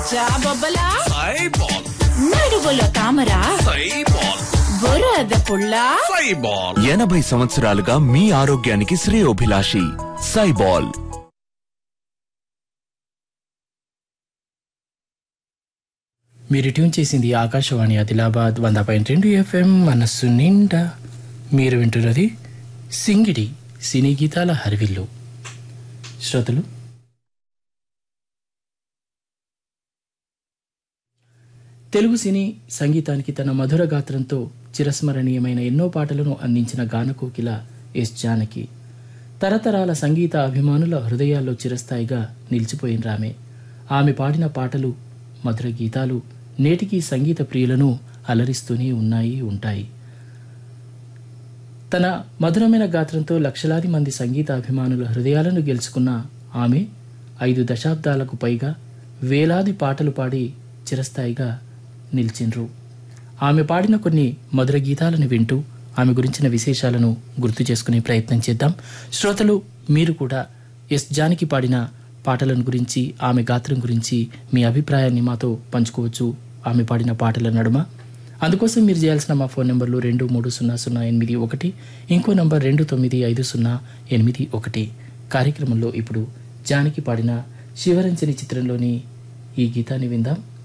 జాబొబ్బలా సైబాల్ నడువులో తామర సైబాల్ బురద పుల్ల సైబాల్ ఎనభై సంవత్సరాలుగా మీ ఆరోగ్యానికి శ్రేయోభిలాషి సైబాల్ మీరు ట్యూన్ చేసింది ఆకాశవాణి ఆదిలాబాద్ వంద పాయింట్ రెండు ఎఫ్ఎం మనస్సు నిండా మీరు వింటున్నది సింగిడి సినీ గీతాల హరివిల్లు శ్రోతలు తెలుగు సినీ సంగీతానికి తన మధుర గాత్రంతో చిరస్మరణీయమైన ఎన్నో పాటలను అందించిన గానకోకిల ఎస్ జానకి తరతరాల సంగీత అభిమానుల హృదయాల్లో చిరస్థాయిగా నిలిచిపోయిన రామే ఆమె పాడిన పాటలు మధుర గీతాలు నేటికి సంగీత ప్రియులను అలరిస్తూనే ఉన్నాయి ఉంటాయి తన మధురమైన గాత్రంతో లక్షలాది మంది సంగీత అభిమానుల హృదయాలను గెలుచుకున్న ఆమె ఐదు దశాబ్దాలకు పైగా వేలాది పాటలు పాడి చిరస్థాయిగా నిలిచిండ్రు ఆమె పాడిన కొన్ని మధుర గీతాలను వింటూ ఆమె గురించిన విశేషాలను గుర్తు చేసుకునే ప్రయత్నం చేద్దాం శ్రోతలు మీరు కూడా ఎస్ జానకి పాడిన పాటలను గురించి ఆమె గాత్రం గురించి మీ అభిప్రాయాన్ని మాతో పంచుకోవచ్చు ఆమె పాడిన పాటల నడుమ అందుకోసం మీరు చేయాల్సిన మా ఫోన్ నెంబర్లు రెండు మూడు సున్నా సున్నా ఎనిమిది ఒకటి ఇంకో నంబర్ రెండు తొమ్మిది ఐదు సున్నా ఎనిమిది ఒకటి కార్యక్రమంలో ఇప్పుడు జానకి పాడిన శివరంజని చిత్రంలోని ఈ గీతాన్ని విందాం